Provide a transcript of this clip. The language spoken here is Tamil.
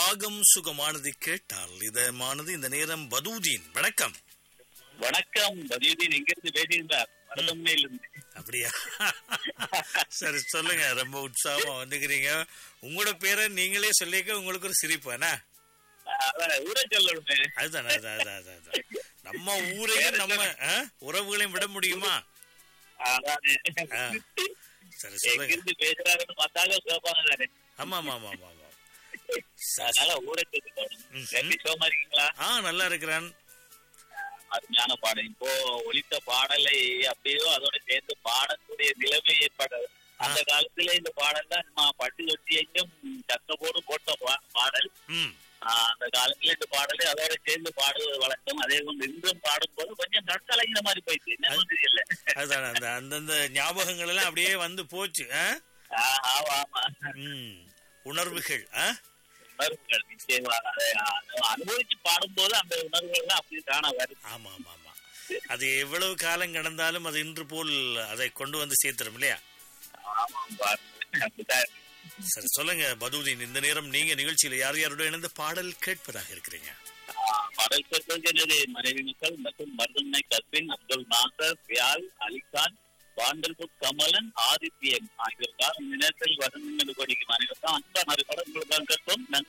ராகம் சுகமானது கேட்டால் இதமானது இந்த நேரம் பதூதீன் வணக்கம் வணக்கம் பதியுதீன் எங்கிருந்து பேசுகின்றார் மருதம்மையிலிருந்து அப்படியா சரி சொல்லுங்க ரொம்ப உற்சாகமா வந்துக்கிறீங்க உங்களோட பேரை நீங்களே சொல்லிக்க உங்களுக்கு ஒரு சிரிப்பு என்ன அதான் ஊரை சொல்லணுமே அதுதான் அதுதான் அதுதான், அதுதான், அதுதான். நம்ம ஊரையும் நம்ம ஆ, உறவுகளையும் விட முடியுமா அதானே. ஆ. சரி சொல்லுங்க எங்கிருந்து பேசுறாருன்னு பார்த்தாலும் கேட்பாங்க தானே ஆமா ஆமா ஆமா ஆமா ஆமா சரி, அதனால ஊரை சொல்லிக்கணும் ம். எப்படி சோமா இருக்கீங்களா ஆ நல்லா இருக்கிறான் அருமையான பாடல் இப்போ ஒலித்த பாடலை அப்படியோ அதோட சேர்ந்து பாடக்கூடிய நிலைமை ஏற்பட்டது அந்த காலத்துல இந்த பாடல் தான் நம்ம பட்டு கட்டி எங்கும் சத்த போடு போட்ட பா- பாடல் ம் ஆஹ் அந்த காலத்துல இந்த பாடலை அதோட சேர்ந்து பாடுவது வழக்கம் அதே போன்று இன்றும் பாடும்போது கொஞ்சம் கற்கலைங்கிற மாதிரி போயிடுச்சு என்ன தெரியல அதுதான் அந்த அந்தந்த ஞாபகங்கள் எல்லாம் அப்படியே வந்து போச்சு ஆ? ஆஹ் ஆமா ஆமா ம் உணர்வுகள் ஆ? உணர்வுகள் நிச்சயமாக அதை அதை அனுபவிச்சு பாடும்போது அந்த உணர்வுகள் அப்படி தானே வருது ஆமா ஆமா ஆமா அது எவ்வளவு காலம் கடந்தாலும் அது இன்று போல் அதை கொண்டு வந்து சேர்த்துரும் இல்லையா ஆமா பாருங்க அப்படிதான் இருக்கு. சரி சொல்லுங்க பதூதீன் இந்த நேரம் நீங்க நிகழ்ச்சியில யார் யாரோட இணைந்து பாடல் கேட்பதாக இருக்கிறீங்க ஆஹ் பாடல் பெற்றது மனைவி மக்கள் மற்றும் மருதன்னை கஸ்பின் அப்துல் நாசர் பியால் அலிகான் வாண்டல்புட் கமலன் ஆதித்யன் ஆகியோருக்கால் இந்த நேரத்தில் வசந்தங்கள் கொடிக்கும் அனைவருக்கும் அன்பான படம் உங்களுக்கு நன்றி